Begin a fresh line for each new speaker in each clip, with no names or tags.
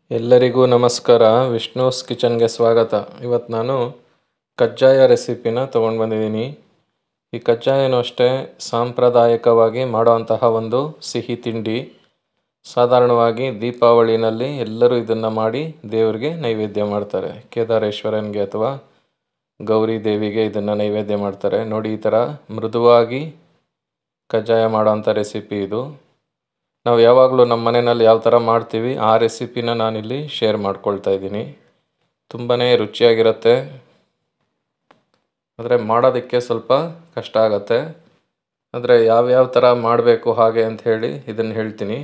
ಎಲ್ಲರಿಗೂ ನಮಸ್ಕಾರ ವಿಷ್ಣುಸ್ ಕಿಚನ್ಗೆ ಸ್ವಾಗತ ಇವತ್ತು ನಾನು ಕಜ್ಜಾಯ ರೆಸಿಪಿನ ತೊಗೊಂಡು ಬಂದಿದ್ದೀನಿ ಈ ಕಜ್ಜಾಯನೂ ಅಷ್ಟೇ ಸಾಂಪ್ರದಾಯಿಕವಾಗಿ ಮಾಡೋವಂತಹ ಒಂದು ಸಿಹಿ ತಿಂಡಿ ಸಾಧಾರಣವಾಗಿ ದೀಪಾವಳಿನಲ್ಲಿ ಎಲ್ಲರೂ ಇದನ್ನು ಮಾಡಿ ದೇವರಿಗೆ ನೈವೇದ್ಯ ಮಾಡ್ತಾರೆ ಕೇದಾರೇಶ್ವರನಿಗೆ ಅಥವಾ ಗೌರಿ ದೇವಿಗೆ ಇದನ್ನು ನೈವೇದ್ಯ ಮಾಡ್ತಾರೆ ನೋಡಿ ಈ ಥರ ಮೃದುವಾಗಿ ಕಜ್ಜಾಯ ಮಾಡೋವಂಥ ರೆಸಿಪಿ ಇದು ನಾವು ಯಾವಾಗಲೂ ನಮ್ಮ ಮನೆಯಲ್ಲಿ ಯಾವ ಥರ ಮಾಡ್ತೀವಿ ಆ ರೆಸಿಪಿನ ನಾನಿಲ್ಲಿ ಶೇರ್ ಮಾಡ್ಕೊಳ್ತಾ ಇದ್ದೀನಿ ತುಂಬಾ ರುಚಿಯಾಗಿರುತ್ತೆ ಆದರೆ ಮಾಡೋದಕ್ಕೆ ಸ್ವಲ್ಪ ಕಷ್ಟ ಆಗತ್ತೆ ಆದರೆ ಯಾವ್ಯಾವ ಥರ ಮಾಡಬೇಕು ಹಾಗೆ ಅಂತ ಹೇಳಿ ಇದನ್ನು ಹೇಳ್ತೀನಿ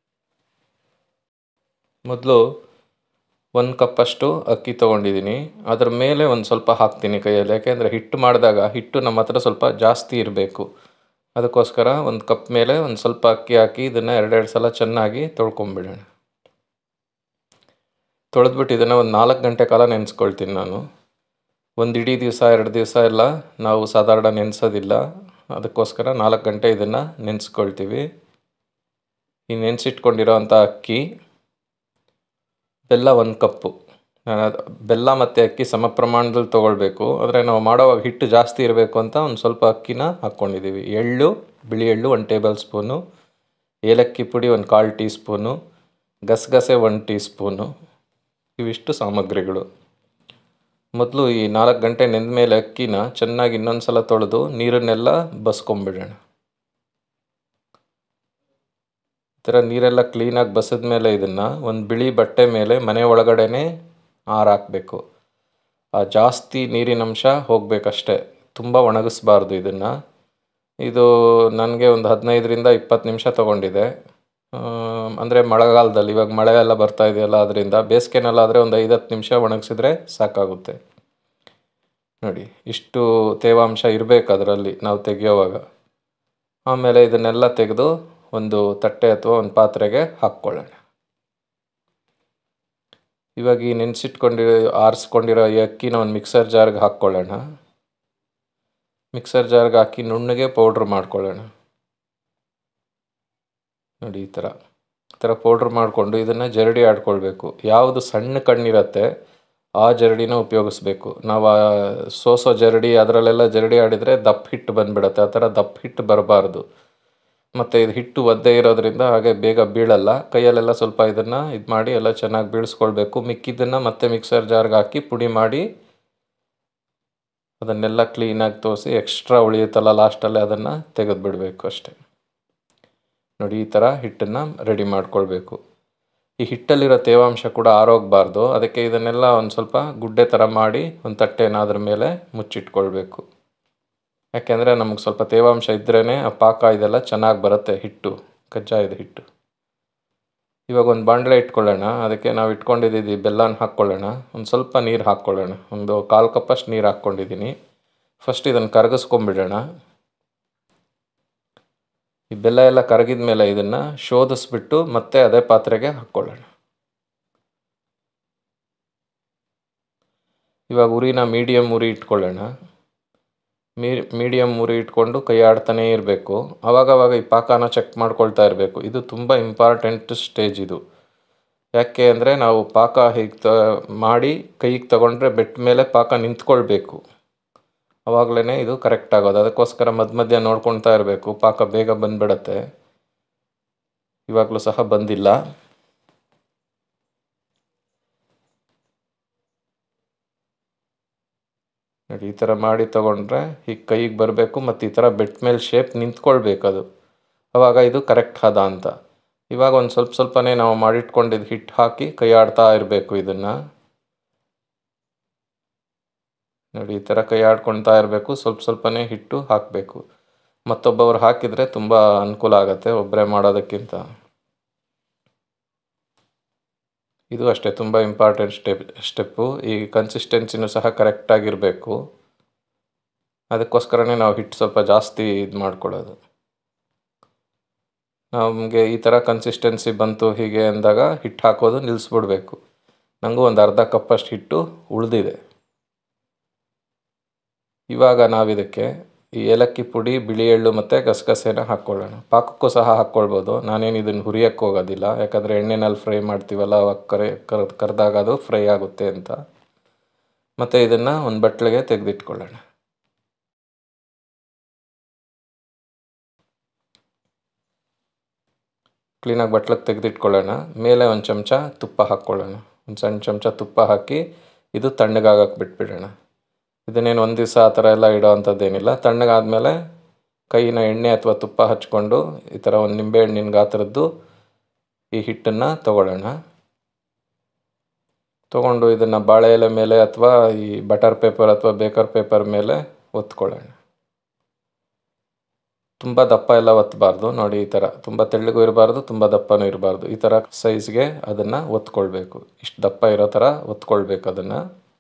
ಮೊದಲು ಒಂದು ಕಪ್ಪಷ್ಟು ಅಕ್ಕಿ ತೊಗೊಂಡಿದ್ದೀನಿ ಅದ್ರ ಮೇಲೆ ಒಂದು ಸ್ವಲ್ಪ ಹಾಕ್ತೀನಿ ಕೈಯಲ್ಲಿ ಯಾಕೆಂದರೆ ಹಿಟ್ಟು ಮಾಡಿದಾಗ ಹಿಟ್ಟು ನಮ್ಮ ಹತ್ರ ಸ್ವಲ್ಪ ಜಾಸ್ತಿ ಇರಬೇಕು ಅದಕ್ಕೋಸ್ಕರ ಒಂದು ಕಪ್ ಮೇಲೆ ಒಂದು ಸ್ವಲ್ಪ ಅಕ್ಕಿ ಹಾಕಿ ಇದನ್ನು ಎರಡೆರಡು ಸಲ ಚೆನ್ನಾಗಿ ತೊಳ್ಕೊಂಬಿಡೋಣ ತೊಳೆದ್ಬಿಟ್ಟು ಇದನ್ನು ಒಂದು ನಾಲ್ಕು ಗಂಟೆ ಕಾಲ ನೆನೆಸ್ಕೊಳ್ತೀನಿ ನಾನು ಒಂದು ಇಡೀ ದಿವಸ ಎರಡು ದಿವಸ ಎಲ್ಲ ನಾವು ಸಾಧಾರಣ ನೆನೆಸೋದಿಲ್ಲ ಅದಕ್ಕೋಸ್ಕರ ನಾಲ್ಕು ಗಂಟೆ ಇದನ್ನು ನೆನೆಸ್ಕೊಳ್ತೀವಿ ಈ ನೆನೆಸಿಟ್ಕೊಂಡಿರೋ ಅಂಥ ಅಕ್ಕಿ ಬೆಲ್ಲ ಒಂದು ಕಪ್ಪು ಬೆಲ್ಲ ಮತ್ತು ಅಕ್ಕಿ ಸಮ ಪ್ರಮಾಣದಲ್ಲಿ ತೊಗೊಳ್ಬೇಕು ಆದರೆ ನಾವು ಮಾಡೋವಾಗ ಹಿಟ್ಟು ಜಾಸ್ತಿ ಇರಬೇಕು ಅಂತ ಒಂದು ಸ್ವಲ್ಪ ಅಕ್ಕಿನ ಹಾಕ್ಕೊಂಡಿದ್ದೀವಿ ಎಳ್ಳು ಬಿಳಿ ಎಳ್ಳು ಒಂದು ಟೇಬಲ್ ಸ್ಪೂನು ಏಲಕ್ಕಿ ಪುಡಿ ಒಂದು ಕಾಲು ಟೀ ಸ್ಪೂನು ಗಸಗಸೆ ಒಂದು ಟೀ ಸ್ಪೂನು ಇವಿಷ್ಟು ಸಾಮಗ್ರಿಗಳು ಮೊದಲು ಈ ನಾಲ್ಕು ಗಂಟೆ ನೆಂದ ಮೇಲೆ ಅಕ್ಕಿನ ಚೆನ್ನಾಗಿ ಇನ್ನೊಂದು ಸಲ ತೊಳೆದು ನೀರನ್ನೆಲ್ಲ ಬಸ್ಕೊಂಬಿಡೋಣ ಈ ಥರ ನೀರೆಲ್ಲ ಕ್ಲೀನಾಗಿ ಬಸಿದ ಮೇಲೆ ಇದನ್ನು ಒಂದು ಬಿಳಿ ಬಟ್ಟೆ ಮೇಲೆ ಮನೆ ಒಳಗಡೆನೇ ಆರಾಕಬೇಕು ಆ ಜಾಸ್ತಿ ನೀರಿನಂಶ ಹೋಗಬೇಕಷ್ಟೆ ತುಂಬ ಒಣಗಿಸ್ಬಾರ್ದು ಇದನ್ನು ಇದು ನನಗೆ ಒಂದು ಹದಿನೈದರಿಂದ ಇಪ್ಪತ್ತು ನಿಮಿಷ ತೊಗೊಂಡಿದೆ ಅಂದರೆ ಮಳೆಗಾಲದಲ್ಲಿ ಇವಾಗ ಮಳೆ ಎಲ್ಲ ಬರ್ತಾ ಇದೆಯಲ್ಲ ಅದರಿಂದ ಬೇಸಿಗೆನಲ್ಲಾದರೆ ಒಂದು ಐದು ಹತ್ತು ನಿಮಿಷ ಒಣಗಿಸಿದ್ರೆ ಸಾಕಾಗುತ್ತೆ ನೋಡಿ ಇಷ್ಟು ತೇವಾಂಶ ಇರಬೇಕು ಅದರಲ್ಲಿ ನಾವು ತೆಗೆಯೋವಾಗ ಆಮೇಲೆ ಇದನ್ನೆಲ್ಲ ತೆಗೆದು ಒಂದು ತಟ್ಟೆ ಅಥವಾ ಒಂದು ಪಾತ್ರೆಗೆ ಹಾಕ್ಕೊಳ್ಳೋಣ ಇವಾಗ ಈ ನೆನೆಸಿಟ್ಕೊಂಡಿರೋ ಆರಿಸ್ಕೊಂಡಿರೋ ಈ ಅಕ್ಕಿನ ಒಂದು ಮಿಕ್ಸರ್ ಜಾರ್ಗೆ ಹಾಕ್ಕೊಳ್ಳೋಣ ಮಿಕ್ಸರ್ ಜಾರ್ಗೆ ಹಾಕಿ ನುಣ್ಣಗೆ ಪೌಡ್ರ್ ಮಾಡ್ಕೊಳ್ಳೋಣ ನೋಡಿ ಈ ಥರ ಈ ಥರ ಪೌಡ್ರ್ ಮಾಡಿಕೊಂಡು ಇದನ್ನು ಜರಡಿ ಆಡ್ಕೊಳ್ಬೇಕು ಯಾವುದು ಸಣ್ಣ ಕಣ್ಣಿರತ್ತೆ ಆ ಜರಡಿನ ಉಪಯೋಗಿಸ್ಬೇಕು ನಾವು ಸೋಸೋ ಜರಡಿ ಅದರಲ್ಲೆಲ್ಲ ಜರಡಿ ಆಡಿದರೆ ದಪ್ಪ ಹಿಟ್ಟು ಬಂದುಬಿಡತ್ತೆ ಆ ಥರ ದಪ್ಪ ಹಿಟ್ಟು ಬರಬಾರ್ದು ಮತ್ತು ಇದು ಹಿಟ್ಟು ಒದ್ದೆ ಇರೋದ್ರಿಂದ ಹಾಗೆ ಬೇಗ ಬೀಳಲ್ಲ ಕೈಯಲ್ಲೆಲ್ಲ ಸ್ವಲ್ಪ ಇದನ್ನು ಇದು ಮಾಡಿ ಎಲ್ಲ ಚೆನ್ನಾಗಿ ಬೀಳಿಸ್ಕೊಳ್ಬೇಕು ಮಿಕ್ಕಿದ್ದನ್ನು ಮತ್ತೆ ಮಿಕ್ಸರ್ ಜಾರ್ಗೆ ಹಾಕಿ ಪುಡಿ ಮಾಡಿ ಅದನ್ನೆಲ್ಲ ಕ್ಲೀನಾಗಿ ತೋರಿಸಿ ಎಕ್ಸ್ಟ್ರಾ ಉಳಿಯುತ್ತಲ್ಲ ಲಾಸ್ಟಲ್ಲಿ ಅದನ್ನು ತೆಗೆದು ಬಿಡಬೇಕು ಅಷ್ಟೆ ನೋಡಿ ಈ ಥರ ಹಿಟ್ಟನ್ನು ರೆಡಿ ಮಾಡ್ಕೊಳ್ಬೇಕು ಈ ಹಿಟ್ಟಲ್ಲಿರೋ ತೇವಾಂಶ ಕೂಡ ಆರೋಗಬಾರ್ದು ಅದಕ್ಕೆ ಇದನ್ನೆಲ್ಲ ಒಂದು ಸ್ವಲ್ಪ ಗುಡ್ಡೆ ಥರ ಮಾಡಿ ಒಂದು ತಟ್ಟೆನ ಅದ್ರ ಮೇಲೆ ಮುಚ್ಚಿಟ್ಕೊಳ್ಬೇಕು ಯಾಕೆಂದರೆ ನಮಗೆ ಸ್ವಲ್ಪ ತೇವಾಂಶ ಇದ್ರೇ ಆ ಪಾಕ ಇದೆಲ್ಲ ಚೆನ್ನಾಗಿ ಬರುತ್ತೆ ಹಿಟ್ಟು ಕಜ್ಜಾಯದ ಹಿಟ್ಟು ಇವಾಗ ಒಂದು ಬಾಣಲೆ ಇಟ್ಕೊಳ್ಳೋಣ ಅದಕ್ಕೆ ನಾವು ಇಟ್ಕೊಂಡಿದ್ದೀವಿ ಬೆಲ್ಲನ ಹಾಕ್ಕೊಳ್ಳೋಣ ಒಂದು ಸ್ವಲ್ಪ ನೀರು ಹಾಕ್ಕೊಳ್ಳೋಣ ಒಂದು ಕಾಲು ಕಪ್ಪಷ್ಟು ನೀರು ಹಾಕ್ಕೊಂಡಿದ್ದೀನಿ ಫಸ್ಟ್ ಇದನ್ನು ಕರಗಿಸ್ಕೊಂಬಿಡೋಣ ಈ ಬೆಲ್ಲ ಎಲ್ಲ ಕರಗಿದ ಮೇಲೆ ಇದನ್ನು ಶೋಧಿಸ್ಬಿಟ್ಟು ಮತ್ತೆ ಅದೇ ಪಾತ್ರೆಗೆ ಹಾಕ್ಕೊಳ್ಳೋಣ ಇವಾಗ ಉರಿನ ಮೀಡಿಯಮ್ ಉರಿ ಇಟ್ಕೊಳ್ಳೋಣ ಮೀ ಮೀಡಿಯಮ್ ಉರಿ ಇಟ್ಕೊಂಡು ಕೈ ಆಡ್ತಾನೇ ಇರಬೇಕು ಆವಾಗವಾಗ ಈ ಪಾಕನ ಚೆಕ್ ಮಾಡ್ಕೊಳ್ತಾ ಇರಬೇಕು ಇದು ತುಂಬ ಇಂಪಾರ್ಟೆಂಟ್ ಸ್ಟೇಜ್ ಇದು ಯಾಕೆ ಅಂದರೆ ನಾವು ಪಾಕ ಹೀಗೆ ತ ಮಾಡಿ ಕೈಗೆ ತಗೊಂಡ್ರೆ ಬೆಟ್ಟ ಮೇಲೆ ಪಾಕ ನಿಂತ್ಕೊಳ್ಬೇಕು ಆವಾಗಲೇ ಇದು ಕರೆಕ್ಟ್ ಆಗೋದು ಅದಕ್ಕೋಸ್ಕರ ಮಧ್ಯ ಮಧ್ಯ ನೋಡ್ಕೊಳ್ತಾ ಇರಬೇಕು ಪಾಕ ಬೇಗ ಬಂದುಬಿಡತ್ತೆ ಇವಾಗಲೂ ಸಹ ಬಂದಿಲ್ಲ ನೋಡಿ ಈ ಥರ ಮಾಡಿ ತೊಗೊಂಡ್ರೆ ಈಗ ಕೈಗೆ ಬರಬೇಕು ಮತ್ತು ಈ ಥರ ಬೆಟ್ಟ ಮೇಲೆ ಶೇಪ್ ನಿಂತ್ಕೊಳ್ಬೇಕು ಅದು ಆವಾಗ ಇದು ಕರೆಕ್ಟ್ ಹದ ಅಂತ ಇವಾಗ ಒಂದು ಸ್ವಲ್ಪ ಸ್ವಲ್ಪನೇ ನಾವು ಮಾಡಿಟ್ಕೊಂಡಿದ್ದು ಹಿಟ್ಟು ಹಾಕಿ ಕೈ ಆಡ್ತಾ ಇರಬೇಕು ಇದನ್ನು ನೋಡಿ ಈ ಥರ ಕೈ ಆಡ್ಕೊಳ್ತಾ ಇರಬೇಕು ಸ್ವಲ್ಪ ಸ್ವಲ್ಪನೇ ಹಿಟ್ಟು ಹಾಕಬೇಕು ಮತ್ತೊಬ್ಬರು ಹಾಕಿದರೆ ತುಂಬ ಅನುಕೂಲ ಆಗುತ್ತೆ ಒಬ್ಬರೇ ಮಾಡೋದಕ್ಕಿಂತ ಇದು ಅಷ್ಟೇ ತುಂಬ ಇಂಪಾರ್ಟೆಂಟ್ ಸ್ಟೆಪ್ ಸ್ಟೆಪ್ಪು ಈ ಕನ್ಸಿಸ್ಟೆನ್ಸಿನೂ ಸಹ ಕರೆಕ್ಟಾಗಿರಬೇಕು ಅದಕ್ಕೋಸ್ಕರನೇ ನಾವು ಹಿಟ್ಟು ಸ್ವಲ್ಪ ಜಾಸ್ತಿ ಇದು ಮಾಡ್ಕೊಳ್ಳೋದು ನಮಗೆ ಈ ಥರ ಕನ್ಸಿಸ್ಟೆನ್ಸಿ ಬಂತು ಹೀಗೆ ಅಂದಾಗ ಹಿಟ್ಟು ಹಾಕೋದು ನಿಲ್ಲಿಸ್ಬಿಡ್ಬೇಕು ನನಗೂ ಒಂದು ಅರ್ಧ ಕಪ್ಪಷ್ಟು ಹಿಟ್ಟು ಉಳಿದಿದೆ ಇವಾಗ ನಾವಿದಕ್ಕೆ ಈ ಏಲಕ್ಕಿ ಪುಡಿ ಬಿಳಿ ಎಳ್ಳು ಮತ್ತು ಗಸಗಸೆನ ಹಾಕ್ಕೊಳ್ಳೋಣ ಪಾಕಕ್ಕೂ ಸಹ ಹಾಕ್ಕೊಳ್ಬೋದು ನಾನೇನು ಇದನ್ನು ಹುರಿಯೋಕ್ಕೆ ಹೋಗೋದಿಲ್ಲ ಯಾಕಂದರೆ ಎಣ್ಣೆನಲ್ಲಿ ಫ್ರೈ ಮಾಡ್ತೀವಲ್ಲ ಅವಾಗ ಕರೆ ಕರ್ ಕರೆದಾಗ ಅದು ಫ್ರೈ ಆಗುತ್ತೆ ಅಂತ ಮತ್ತು ಇದನ್ನು ಒಂದು ಬಟ್ಲಿಗೆ ತೆಗೆದಿಟ್ಕೊಳ್ಳೋಣ ಕ್ಲೀನಾಗಿ ಬಟ್ಲಿಗೆ ತೆಗೆದಿಟ್ಕೊಳ್ಳೋಣ ಮೇಲೆ ಒಂದು ಚಮಚ ತುಪ್ಪ ಹಾಕ್ಕೊಳ್ಳೋಣ ಒಂದು ಸಣ್ಣ ಚಮಚ ತುಪ್ಪ ಹಾಕಿ ಇದು ತಣ್ಣಗಾಗಕ್ಕೆ ಬಿಟ್ಬಿಡೋಣ ಇದನ್ನೇನು ಒಂದು ದಿವಸ ಆ ಥರ ಎಲ್ಲ ಇಡೋ ಅಂಥದ್ದೇನಿಲ್ಲ ತಣ್ಣಗಾದ್ಮೇಲೆ ಕೈನ ಎಣ್ಣೆ ಅಥವಾ ತುಪ್ಪ ಹಚ್ಕೊಂಡು ಈ ಥರ ಒಂದು ನಿಂಬೆಹಣ್ಣಿನ ಗಾತ್ರದ್ದು ಈ ಹಿಟ್ಟನ್ನು ತಗೊಳ್ಳೋಣ ತೊಗೊಂಡು ಇದನ್ನು ಬಾಳೆ ಎಲೆ ಮೇಲೆ ಅಥವಾ ಈ ಬಟರ್ ಪೇಪರ್ ಅಥವಾ ಬೇಕರ್ ಪೇಪರ್ ಮೇಲೆ ಒತ್ಕೊಳ್ಳೋಣ ತುಂಬ ದಪ್ಪ ಎಲ್ಲ ಒತ್ತಬಾರ್ದು ನೋಡಿ ಈ ಥರ ತುಂಬ ತೆಳ್ಳಗೂ ಇರಬಾರ್ದು ತುಂಬ ದಪ್ಪನೂ ಇರಬಾರ್ದು ಈ ಥರ ಸೈಜ್ಗೆ ಅದನ್ನು ಒತ್ಕೊಳ್ಬೇಕು ಇಷ್ಟು ದಪ್ಪ ಇರೋ ಥರ ಒತ್ಕೊಳ್ಬೇಕು ಅದನ್ನು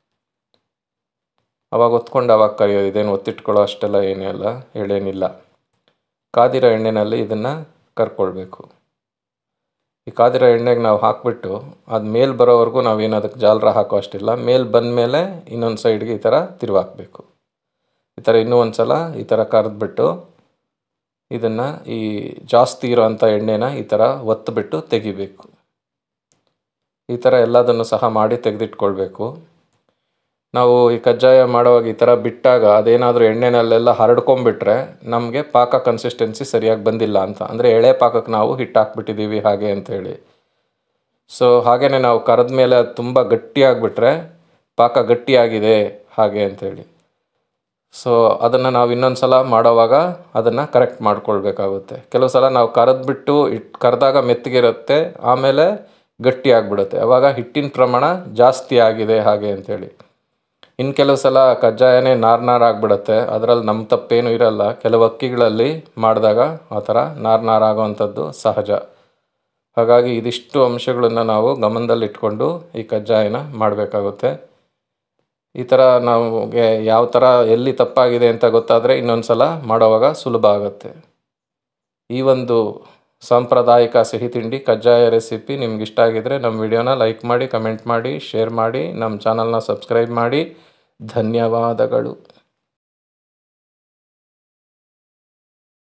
ಅವಾಗ ಒತ್ಕೊಂಡು ಅವಾಗ ಕರಿಯೋದು ಇದೇನು ಒತ್ತಿಟ್ಕೊಳ್ಳೋ ಅಷ್ಟೆಲ್ಲ ಏನೇ ಅಲ್ಲ ಹೇಳೇನಿಲ್ಲ ಕಾದಿರೋ ಎಣ್ಣೆಯಲ್ಲಿ ಇದನ್ನು ಕರ್ಕೊಳ್ಬೇಕು ಈ ಕಾದಿರೋ ಎಣ್ಣೆಗೆ ನಾವು ಹಾಕ್ಬಿಟ್ಟು ಅದು ಮೇಲೆ ಬರೋವರೆಗೂ ನಾವೇನು ಅದಕ್ಕೆ ಜಾಲರ ಹಾಕೋ ಅಷ್ಟಿಲ್ಲ ಮೇಲೆ ಬಂದಮೇಲೆ ಇನ್ನೊಂದು ಸೈಡ್ಗೆ ಈ ಥರ ತಿರುವಾಕಬೇಕು ಈ ಥರ ಇನ್ನೂ ಒಂದು ಸಲ ಈ ಥರ ಕರೆದ್ಬಿಟ್ಟು ಇದನ್ನು ಈ ಜಾಸ್ತಿ ಇರೋವಂಥ ಎಣ್ಣೆನ ಈ ಥರ ಒತ್ತಿಬಿಟ್ಟು ತೆಗಿಬೇಕು ಈ ಥರ ಎಲ್ಲದನ್ನು ಸಹ ಮಾಡಿ ತೆಗೆದಿಟ್ಕೊಳ್ಬೇಕು ನಾವು ಈ ಕಜ್ಜಾಯ ಮಾಡುವಾಗ ಈ ಥರ ಬಿಟ್ಟಾಗ ಅದೇನಾದರೂ ಎಣ್ಣೆನಲ್ಲೆಲ್ಲ ಹರಡ್ಕೊಂಬಿಟ್ರೆ ನಮಗೆ ಪಾಕ ಕನ್ಸಿಸ್ಟೆನ್ಸಿ ಸರಿಯಾಗಿ ಬಂದಿಲ್ಲ ಅಂತ ಅಂದರೆ ಎಳೆ ಪಾಕಕ್ಕೆ ನಾವು ಹಿಟ್ಟು ಹಾಕ್ಬಿಟ್ಟಿದ್ದೀವಿ ಹಾಗೆ ಅಂತೇಳಿ ಸೊ ಹಾಗೆಯೇ ನಾವು ಕರೆದ ಮೇಲೆ ಅದು ತುಂಬ ಗಟ್ಟಿಯಾಗಿಬಿಟ್ರೆ ಪಾಕ ಗಟ್ಟಿಯಾಗಿದೆ ಹಾಗೆ ಅಂತೇಳಿ ಸೊ ಅದನ್ನು ನಾವು ಇನ್ನೊಂದು ಸಲ ಮಾಡೋವಾಗ ಅದನ್ನು ಕರೆಕ್ಟ್ ಮಾಡ್ಕೊಳ್ಬೇಕಾಗುತ್ತೆ ಕೆಲವು ಸಲ ನಾವು ಕರೆದ್ಬಿಟ್ಟು ಇಟ್ಟು ಕರೆದಾಗ ಮೆತ್ತಗಿರುತ್ತೆ ಆಮೇಲೆ ಗಟ್ಟಿ ಆಗಿಬಿಡುತ್ತೆ ಆವಾಗ ಹಿಟ್ಟಿನ ಪ್ರಮಾಣ ಜಾಸ್ತಿ ಆಗಿದೆ ಹಾಗೆ ಅಂತೇಳಿ ಇನ್ನು ಕೆಲವು ಸಲ ಕಜ್ಜಾಯನೇ ನಾರು ನಾರು ಆಗಿಬಿಡುತ್ತೆ ಅದರಲ್ಲಿ ನಮ್ಮ ತಪ್ಪೇನು ಇರಲ್ಲ ಕೆಲವು ಅಕ್ಕಿಗಳಲ್ಲಿ ಮಾಡಿದಾಗ ಆ ಥರ ನಾರು ನಾರು ಆಗೋವಂಥದ್ದು ಸಹಜ ಹಾಗಾಗಿ ಇದಿಷ್ಟು ಅಂಶಗಳನ್ನು ನಾವು ಗಮನದಲ್ಲಿಟ್ಕೊಂಡು ಈ ಕಜ್ಜಾಯನ ಮಾಡಬೇಕಾಗುತ್ತೆ ಈ ಥರ ನಮಗೆ ಯಾವ ಥರ ಎಲ್ಲಿ ತಪ್ಪಾಗಿದೆ ಅಂತ ಗೊತ್ತಾದರೆ ಇನ್ನೊಂದು ಸಲ ಮಾಡೋವಾಗ ಸುಲಭ ಆಗುತ್ತೆ ಈ ಒಂದು ಸಾಂಪ್ರದಾಯಿಕ ಸಿಹಿ ತಿಂಡಿ ಕಜ್ಜಾಯ ರೆಸಿಪಿ ನಿಮ್ಗೆ ಇಷ್ಟ ಆಗಿದರೆ ನಮ್ಮ ವಿಡಿಯೋನ ಲೈಕ್ ಮಾಡಿ ಕಮೆಂಟ್ ಮಾಡಿ ಶೇರ್ ಮಾಡಿ ನಮ್ಮ ಚಾನಲ್ನ ಸಬ್ಸ್ಕ್ರೈಬ್ ಮಾಡಿ ಧನ್ಯವಾದಗಳು